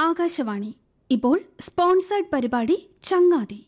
ആകാശവാണി ഇപ്പോൾ സ്പോൺസേഡ് പരിപാടി ചങ്ങാതി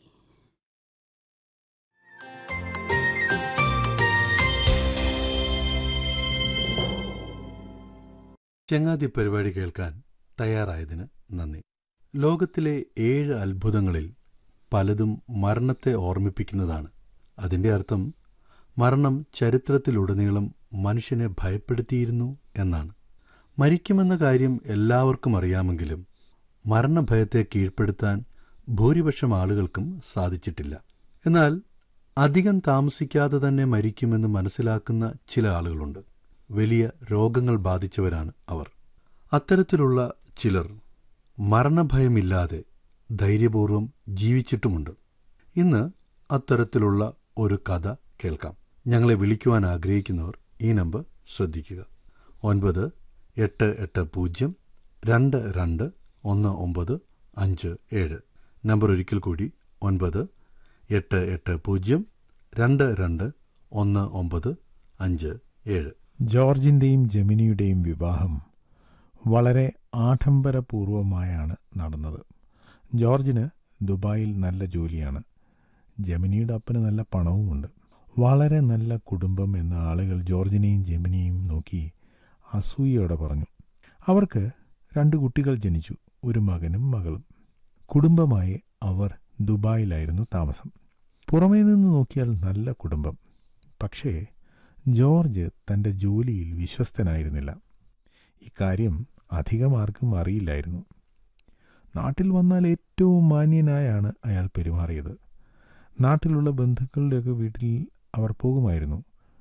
ചങ്ങാതി പരിപാടി കേൾക്കാൻ തയ്യാറായതിന് നന്ദി ലോകത്തിലെ ഏഴ് അത്ഭുതങ്ങളിൽ പലതും മരണത്തെ ഓർമ്മിപ്പിക്കുന്നതാണ് അതിന്റെ അർത്ഥം മരണം ചരിത്രത്തിലുടനീളം മനുഷ്യനെ ഭയപ്പെടുത്തിയിരുന്നു എന്നാണ് മരിക്കുമെന്ന കാര്യം എല്ലാവർക്കും അറിയാമെങ്കിലും മരണഭയത്തെ കീഴ്പ്പെടുത്താൻ ഭൂരിപക്ഷം ആളുകൾക്കും സാധിച്ചിട്ടില്ല എന്നാൽ അധികം താമസിക്കാതെ തന്നെ മരിക്കുമെന്ന് മനസ്സിലാക്കുന്ന ചില ആളുകളുണ്ട് വലിയ രോഗങ്ങൾ ബാധിച്ചവരാണ് അവർ അത്തരത്തിലുള്ള ചിലർ മരണഭയമില്ലാതെ ധൈര്യപൂർവ്വം ജീവിച്ചിട്ടുമുണ്ട് ഇന്ന് അത്തരത്തിലുള്ള ഒരു കഥ കേൾക്കാം ഞങ്ങളെ വിളിക്കുവാൻ ആഗ്രഹിക്കുന്നവർ ഈ നമ്പർ ശ്രദ്ധിക്കുക ഒൻപത് എട്ട് എട്ട് പൂജ്യം രണ്ട് രണ്ട് ഒന്ന് ഒമ്പത് അഞ്ച് ഏഴ് നമ്പർ ഒരിക്കൽ കൂടി ഒൻപത് എട്ട് എട്ട് പൂജ്യം രണ്ട് രണ്ട് ഒന്ന് ഒമ്പത് അഞ്ച് ഏഴ് ജോർജിന്റെയും ജെമിനിയുടെയും വിവാഹം വളരെ ആഡംബരപൂർവമായാണ് നടന്നത് ജോർജിന് ദുബായിൽ നല്ല ജോലിയാണ് ജെമിനിയുടെ അപ്പന് നല്ല പണവുമുണ്ട് വളരെ നല്ല കുടുംബം എന്ന ആളുകൾ ജോർജിനെയും ജെമിനിയും നോക്കി അസൂയയോടെ പറഞ്ഞു അവർക്ക് രണ്ട് കുട്ടികൾ ജനിച്ചു ഒരു മകനും മകളും കുടുംബമായി അവർ ദുബായിലായിരുന്നു താമസം പുറമേ നിന്ന് നോക്കിയാൽ നല്ല കുടുംബം പക്ഷേ ജോർജ് തന്റെ ജോലിയിൽ വിശ്വസ്തനായിരുന്നില്ല ഇക്കാര്യം അധികം ആർക്കും അറിയില്ലായിരുന്നു നാട്ടിൽ വന്നാൽ ഏറ്റവും മാന്യനായാണ് അയാൾ പെരുമാറിയത് നാട്ടിലുള്ള ബന്ധുക്കളുടെയൊക്കെ വീട്ടിൽ അവർ പോകുമായിരുന്നു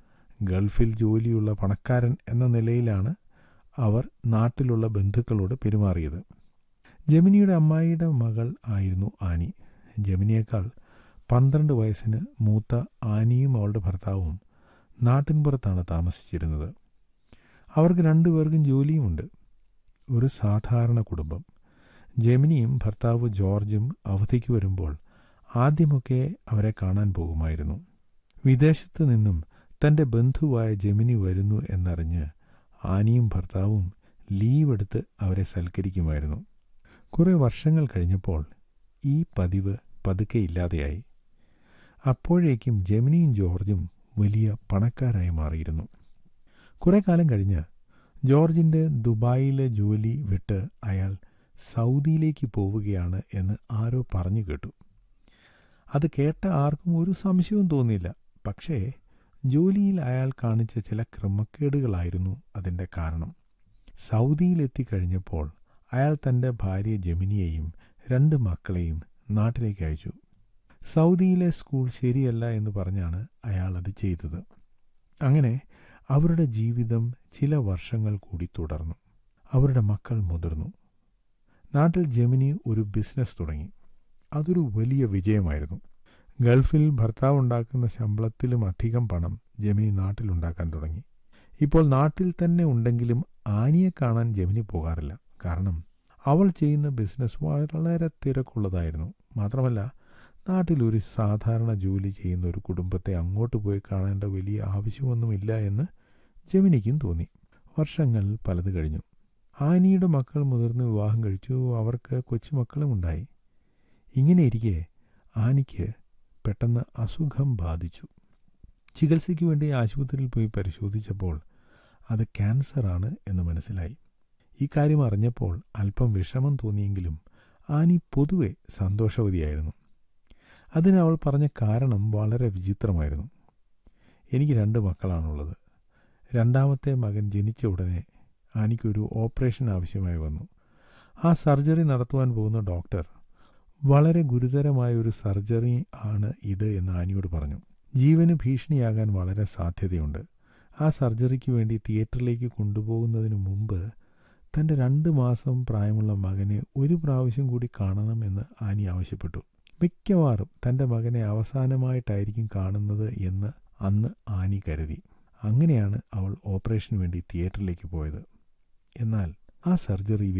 ഗൾഫിൽ ജോലിയുള്ള പണക്കാരൻ എന്ന നിലയിലാണ് അവർ നാട്ടിലുള്ള ബന്ധുക്കളോട് പെരുമാറിയത് ജമിനിയുടെ അമ്മായിയുടെ മകൾ ആയിരുന്നു ആനി ജമിനിയേക്കാൾ പന്ത്രണ്ട് വയസ്സിന് മൂത്ത ആനിയും അവളുടെ ഭർത്താവും നാട്ടിൻപുറത്താണ് താമസിച്ചിരുന്നത് അവർക്ക് രണ്ടുപേർക്കും ജോലിയുമുണ്ട് ഒരു സാധാരണ കുടുംബം ജെമിനിയും ഭർത്താവ് ജോർജും അവധിക്ക് വരുമ്പോൾ ആദ്യമൊക്കെ അവരെ കാണാൻ പോകുമായിരുന്നു വിദേശത്ത് നിന്നും തന്റെ ബന്ധുവായ ജെമിനി വരുന്നു എന്നറിഞ്ഞ് ആനിയും ഭർത്താവും ലീവ് എടുത്ത് അവരെ സൽക്കരിക്കുമായിരുന്നു കുറെ വർഷങ്ങൾ കഴിഞ്ഞപ്പോൾ ഈ പതിവ് പതുക്കെ ഇല്ലാതെയായി അപ്പോഴേക്കും ജെമിനിയും ജോർജും വലിയ പണക്കാരായി മാറിയിരുന്നു കുറെ കാലം കഴിഞ്ഞ് ജോർജിന്റെ ദുബായിലെ ജോലി വിട്ട് അയാൾ സൗദിയിലേക്ക് പോവുകയാണ് എന്ന് ആരോ പറഞ്ഞു കേട്ടു അത് കേട്ട ആർക്കും ഒരു സംശയവും തോന്നിയില്ല പക്ഷേ ജോലിയിൽ അയാൾ കാണിച്ച ചില ക്രമക്കേടുകളായിരുന്നു അതിൻ്റെ കാരണം സൗദിയിലെത്തിക്കഴിഞ്ഞപ്പോൾ അയാൾ തൻ്റെ ഭാര്യ ജമിനിയെയും രണ്ട് മക്കളെയും നാട്ടിലേക്ക് അയച്ചു സൗദിയിലെ സ്കൂൾ ശരിയല്ല എന്ന് പറഞ്ഞാണ് അയാൾ അത് ചെയ്തത് അങ്ങനെ അവരുടെ ജീവിതം ചില വർഷങ്ങൾ കൂടി തുടർന്നു അവരുടെ മക്കൾ മുതിർന്നു നാട്ടിൽ ജമിനി ഒരു ബിസിനസ് തുടങ്ങി അതൊരു വലിയ വിജയമായിരുന്നു ഗൾഫിൽ ഭർത്താവ് ഉണ്ടാക്കുന്ന ശമ്പളത്തിലും അധികം പണം ജമിനി നാട്ടിലുണ്ടാക്കാൻ തുടങ്ങി ഇപ്പോൾ നാട്ടിൽ തന്നെ ഉണ്ടെങ്കിലും ആനിയെ കാണാൻ ജമിനി പോകാറില്ല കാരണം അവൾ ചെയ്യുന്ന ബിസിനസ് വളരെ തിരക്കുള്ളതായിരുന്നു മാത്രമല്ല നാട്ടിൽ ഒരു സാധാരണ ജോലി ചെയ്യുന്ന ഒരു കുടുംബത്തെ അങ്ങോട്ട് പോയി കാണേണ്ട വലിയ ആവശ്യമൊന്നുമില്ല എന്ന് ജമിനിക്കും തോന്നി വർഷങ്ങൾ പലത് കഴിഞ്ഞു ആനിയുടെ മക്കൾ മുതിർന്ന് വിവാഹം കഴിച്ചു അവർക്ക് കൊച്ചുമക്കളും ഉണ്ടായി ഇങ്ങനെ ഇരിക്കെ ആനിക്ക് പെട്ടെന്ന് അസുഖം ബാധിച്ചു ചികിത്സയ്ക്ക് വേണ്ടി ആശുപത്രിയിൽ പോയി പരിശോധിച്ചപ്പോൾ അത് ക്യാൻസറാണ് എന്ന് മനസ്സിലായി ഈ കാര്യം അറിഞ്ഞപ്പോൾ അല്പം വിഷമം തോന്നിയെങ്കിലും ആനി പൊതുവെ സന്തോഷവതിയായിരുന്നു അതിന് അവൾ പറഞ്ഞ കാരണം വളരെ വിചിത്രമായിരുന്നു എനിക്ക് രണ്ട് മക്കളാണുള്ളത് രണ്ടാമത്തെ മകൻ ജനിച്ച ഉടനെ ആനിക്കൊരു ഓപ്പറേഷൻ ആവശ്യമായി വന്നു ആ സർജറി നടത്തുവാൻ പോകുന്ന ഡോക്ടർ വളരെ ഗുരുതരമായ ഒരു സർജറി ആണ് ഇത് എന്ന് ആനിയോട് പറഞ്ഞു ജീവന് ഭീഷണിയാകാൻ വളരെ സാധ്യതയുണ്ട് ആ സർജറിക്ക് വേണ്ടി തിയേറ്ററിലേക്ക് കൊണ്ടുപോകുന്നതിന് മുമ്പ് തൻ്റെ രണ്ട് മാസം പ്രായമുള്ള മകനെ ഒരു പ്രാവശ്യം കൂടി കാണണമെന്ന് ആനി ആവശ്യപ്പെട്ടു മിക്കവാറും തൻ്റെ മകനെ അവസാനമായിട്ടായിരിക്കും കാണുന്നത് എന്ന് അന്ന് ആനി കരുതി അങ്ങനെയാണ് അവൾ ഓപ്പറേഷന് വേണ്ടി തിയേറ്ററിലേക്ക് പോയത് എന്നാൽ ആ സർജറി